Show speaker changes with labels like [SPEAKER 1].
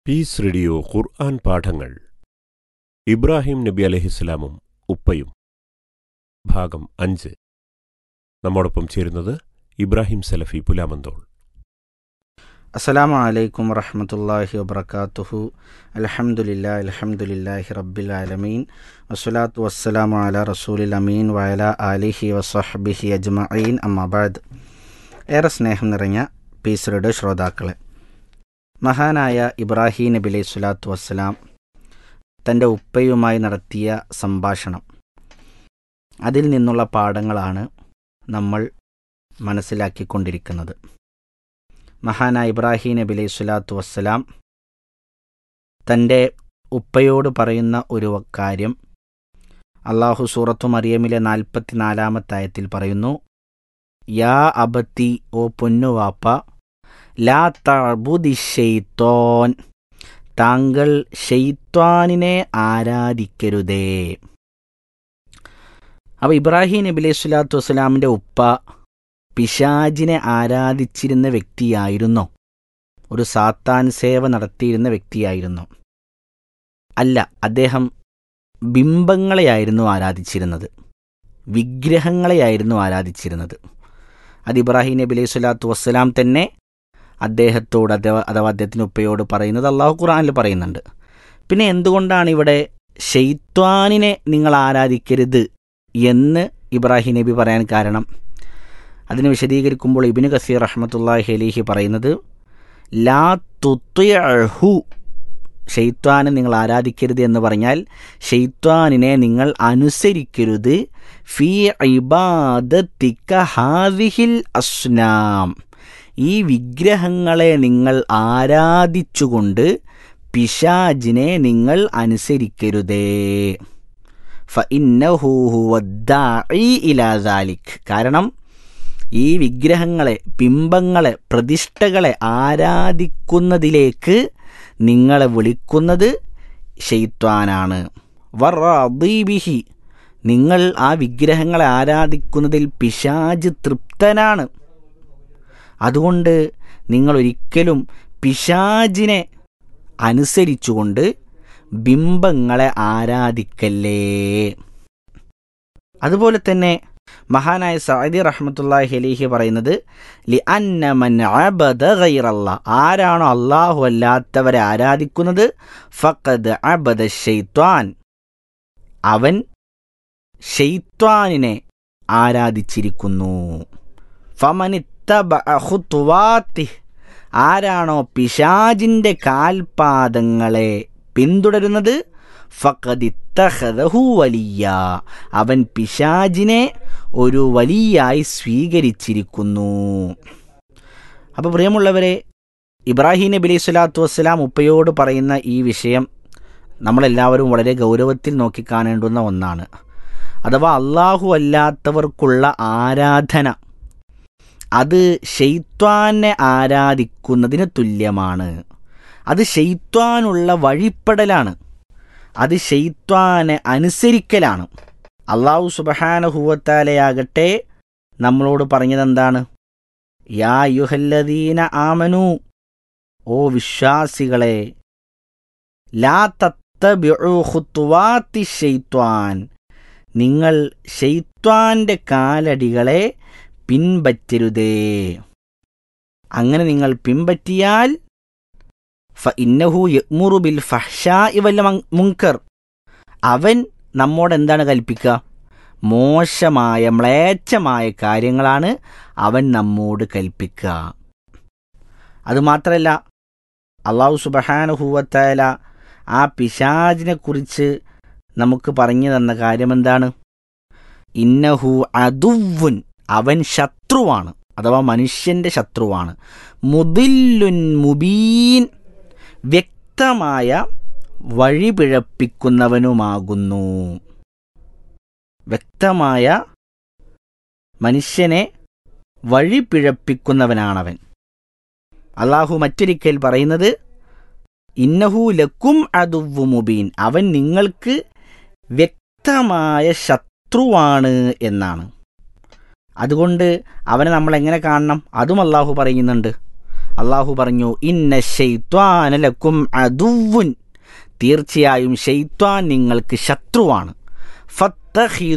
[SPEAKER 1] piece radio ഖുർആൻ പാഠങ്ങൾ ഇബ്രാഹിം നബി അലഹിസ്ലാമും ഉപ്പയും ഭാഗം അഞ്ച് നമ്മോടൊപ്പം ചേരുന്നത് ഇബ്രാഹിം സലഫി പുലാമന്തോൾ
[SPEAKER 2] അസ്സലാമു അലൈക്കും വറഹമത്തല്ലാഹി വബർക്കാത്തുഹു അൽഹംദുലില്ലാ അൽഹംദുലില്ലാഹി റബ്ബിൽ ആലമീൻ വസ്സലാത്തു വസ്സലാമു അല റസൂലിൽ അമീൻ വയല ആലിഹി വസ്വഹബിഹി അജ്മഈൻ അമ്മബാദ് ഏറെ സ്നേഹം നിറഞ്ഞ പീസറുടെ ശ്രോതാക്കളെ മഹാനായ ഇബ്രാഹിം നബി അലൈഹി സ്വലാത്തു വസ്സലാം തൻ്റെ ഉപ്പയുമായി നടത്തിയ സംഭാഷണം അതിൽ നിന്നുള്ള പാഠങ്ങളാണ് നമ്മൾ മനസ്സിലാക്കിക്കൊണ്ടിരിക്കുന്നത് മഹാനായ ഇബ്രാഹിം നബി അലൈഹി സ്വലാത്തു വസ്സലാം തൻ്റെ ഉപ്പയോട് പറയുന്ന ഒരു കാര്യം അള്ളാഹു സൂറത്തു മറിയമിലെ നാൽപ്പത്തിനാലാമത്തായത്തിൽ പറയുന്നു യാ അബത്തി ഓ പൊന്നുവാപ്പ ലാ തബുദി ഷെയ്ത്തോൻ താങ്കൾ ഷെയ്ത്വാനിനെ ആരാധിക്കരുതേ അപ്പോൾ ഇബ്രാഹിം നബി അലൈഹി സ്വലാത്തു വസ്സലാമിൻ്റെ ഉപ്പ പിശാജിനെ ആരാധിച്ചിരുന്ന വ്യക്തിയായിരുന്നോ ഒരു സാത്താൻ സേവ നടത്തിയിരുന്ന വ്യക്തിയായിരുന്നോ അല്ല അദ്ദേഹം ബിംബങ്ങളെയായിരുന്നു ആരാധിച്ചിരുന്നത് വിഗ്രഹങ്ങളെയായിരുന്നു ആരാധിച്ചിരുന്നത് അത് ഇബ്രാഹിം നബി അലൈഹി സ്വലാത്തു വസ്സലാം തന്നെ അദ്ദേഹത്തോട് അഥവാ അഥവാ അദ്ദേഹത്തിന് ഉപ്പയോട് പറയുന്നത് അള്ളാഹു ഖുറാനിൽ പറയുന്നുണ്ട് പിന്നെ എന്തുകൊണ്ടാണ് ഇവിടെ ഷെയ്ത്വാനിനെ നിങ്ങൾ ആരാധിക്കരുത് എന്ന് ഇബ്രാഹിം നബി പറയാൻ കാരണം അതിനെ വിശദീകരിക്കുമ്പോൾ ഇബിന് കസീർ റഹ്മത്തുല്ലാഹി അലിഹി പറയുന്നത് ലാ തുത്തു ഷെയ്ത്വാനെ നിങ്ങൾ ആരാധിക്കരുത് എന്ന് പറഞ്ഞാൽ ഷെയ്ത്വാനിനെ നിങ്ങൾ അനുസരിക്കരുത് ഫി ഇബാദത്തിക്ക ഹാദിഹിൽ അസ്നാം ഈ വിഗ്രഹങ്ങളെ നിങ്ങൾ ആരാധിച്ചുകൊണ്ട് പിശാജിനെ നിങ്ങൾ അനുസരിക്കരുതേ ഫ ഇലാദാലിക് കാരണം ഈ വിഗ്രഹങ്ങളെ ബിംബങ്ങളെ പ്രതിഷ്ഠകളെ ആരാധിക്കുന്നതിലേക്ക് നിങ്ങളെ വിളിക്കുന്നത് ഷെയ്ത്വാനാണ് വറീബിഹി നിങ്ങൾ ആ വിഗ്രഹങ്ങളെ ആരാധിക്കുന്നതിൽ പിശാജ് തൃപ്തനാണ് അതുകൊണ്ട് നിങ്ങൾ ഒരിക്കലും പിശാജിനെ അനുസരിച്ചുകൊണ്ട് ബിംബങ്ങളെ ആരാധിക്കല്ലേ അതുപോലെ തന്നെ മഹാനായ സഅദി റഹ്മത്തുല്ലാഹി അലിഹി പറയുന്നത് ലി അന്നമൻ അബദ ഗൈറല്ല ആരാണോ അള്ളാഹു അല്ലാത്തവരെ ആരാധിക്കുന്നത് ഫഖദ് അബദ ഷെയ്ത്വാൻ അവൻ ഷെയ്ത്വാനിനെ ആരാധിച്ചിരിക്കുന്നു ഫമനിത്തബി ആരാണോ പിശാജിൻ്റെ കാൽപാദങ്ങളെ പിന്തുടരുന്നത് ഫഖദിത്തഹദഹു വലിയ അവൻ പിശാജിനെ ഒരു വലിയായി സ്വീകരിച്ചിരിക്കുന്നു അപ്പോൾ പ്രിയമുള്ളവരെ ഇബ്രാഹിം നബി അലൈഹി സ്വലാത്തു വസ്സലാം ഉപ്പയോട് പറയുന്ന ഈ വിഷയം നമ്മളെല്ലാവരും വളരെ ഗൗരവത്തിൽ നോക്കിക്കാണേണ്ടുന്ന ഒന്നാണ് അഥവാ അള്ളാഹു അല്ലാത്തവർക്കുള്ള ആരാധന അത് ഷെയ്ത്വാനെ ആരാധിക്കുന്നതിന് തുല്യമാണ് അത് ഷെയ്ത്വാനുള്ള വഴിപ്പെടലാണ് അത് ഷെയ്ത്വാനെ അനുസരിക്കലാണ് അള്ളാഹു സുബഹാനഹുവത്താലയാകട്ടെ നമ്മളോട് പറഞ്ഞതെന്താണ് യാ യുഹല്ലദീന ആമനു ഓ വിശ്വാസികളെ ലാ തത്തബിഅുഖുത്വാത്തി ഷെയ്ത്വാൻ നിങ്ങൾ ഷെയ്ത്വാന്റെ കാലടികളെ പിൻപറ്റരുതേ അങ്ങനെ നിങ്ങൾ പിൻപറ്റിയാൽ ഫ ഇന്നഹു യമുറു ബിൽ ഫഹ്ഷാ ഇവല്ല മുങ്കർ അവൻ നമ്മോട് എന്താണ് കൽപ്പിക്കുക മോശമായ മ്ലേച്ഛമായ കാര്യങ്ങളാണ് അവൻ നമ്മോട് കൽപ്പിക്കുക അതുമാത്രമല്ല അള്ളാഹു സുബഹാനുഹൂവത്തായ ആ പിശാജിനെ കുറിച്ച് നമുക്ക് പറഞ്ഞു തന്ന കാര്യം എന്താണ് ഇന്നഹു അതുവുൻ അവൻ ശത്രുവാണ് അഥവാ മനുഷ്യൻ്റെ ശത്രുവാണ് മുദില്ലുൻ മുബീൻ വ്യക്തമായ വഴിപിഴപ്പിക്കുന്നവനുമാകുന്നു വ്യക്തമായ മനുഷ്യനെ വഴിപിഴപ്പിക്കുന്നവനാണവൻ അള്ളാഹു മറ്റൊരിക്കൽ പറയുന്നത് ഇന്നഹു ലക്കും അതുവു മുബീൻ അവൻ നിങ്ങൾക്ക് വ്യക്തമായ ശത്രുവാണ് എന്നാണ് അതുകൊണ്ട് അവനെ നമ്മൾ എങ്ങനെ കാണണം അതും അള്ളാഹു പറയുന്നുണ്ട് അള്ളാഹു പറഞ്ഞു ഇന്ന ഷെയ്ത്വാനലക്കും അതുവുൻ തീർച്ചയായും ഷെയ്ത്വാൻ നിങ്ങൾക്ക് ശത്രുവാണ് ഫത്തഹി